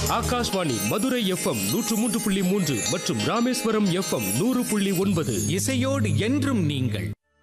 Akashvani Madurai FM நூற்று மூன்று புள்ளி மூன்று மற்றும் ராமேஸ்வரம் எஃப்எம் நூறு புள்ளி ஒன்பது இசையோடு என்றும் நீங்கள்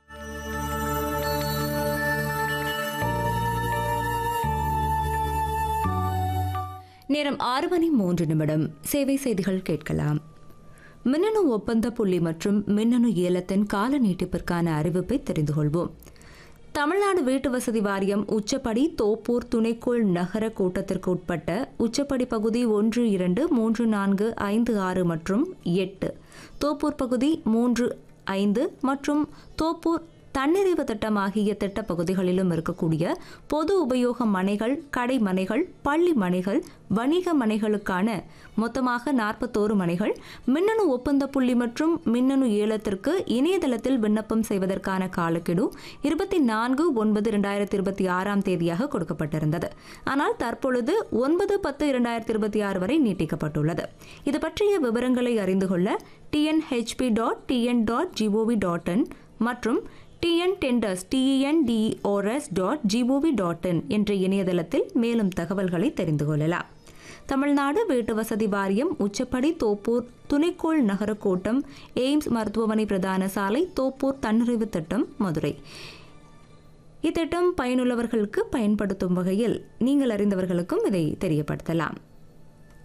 நேரம் ஆறு மணி மூன்று நிமிடம் சேவை செய்திகள் கேட்கலாம் மின்னணு ஒப்பந்த புள்ளி மற்றும் மின்னணு ஏலத்தின் கால நீட்டிப்பிற்கான அறிவிப்பை தெரிந்து கொள்வோம் தமிழ்நாடு வீட்டு வசதி வாரியம் உச்சப்படி தோப்பூர் துணைக்கோள் நகர கூட்டத்திற்கு உட்பட்ட உச்சப்படி பகுதி ஒன்று இரண்டு மூன்று நான்கு ஐந்து ஆறு மற்றும் எட்டு தோப்பூர் பகுதி மூன்று ஐந்து மற்றும் தோப்பூர் தன்னிறைவு திட்டம் ஆகிய திட்ட பகுதிகளிலும் இருக்கக்கூடிய பொது உபயோக மனைகள் கடை மனைகள் பள்ளி மனைகள் வணிக மனைகளுக்கான மொத்தமாக நாற்பத்தோரு மனைகள் மின்னணு ஒப்பந்த புள்ளி மற்றும் மின்னணு ஏலத்திற்கு இணையதளத்தில் விண்ணப்பம் செய்வதற்கான காலக்கெடு இருபத்தி நான்கு ஒன்பது இரண்டாயிரத்தி இருபத்தி ஆறாம் தேதியாக கொடுக்கப்பட்டிருந்தது ஆனால் தற்பொழுது ஒன்பது பத்து இரண்டாயிரத்தி இருபத்தி ஆறு வரை நீட்டிக்கப்பட்டுள்ளது இது பற்றிய விவரங்களை அறிந்து கொள்ள TNHB dot TN dot GOV dot in மற்றும் TN tenders TNTOS dot GOV dot in என்ற இணையதளத்தில் மேலும் தகவல்களை தெரிந்து கொள்ளலாம் தமிழ்நாடு வீட்டு வசதி வாரியம் உச்சப்படி தோப்பூர் துணைக்கோள் நகர கோட்டம் எய்ம்ஸ் மருத்துவமனை பிரதான சாலை தோப்பூர் தன்னிறைவு திட்டம் மதுரை இத்திட்டம் பயனுள்ளவர்களுக்கு பயன்படுத்தும் வகையில் நீங்கள் அறிந்தவர்களுக்கும் இதை தெரியப்படுத்தலாம்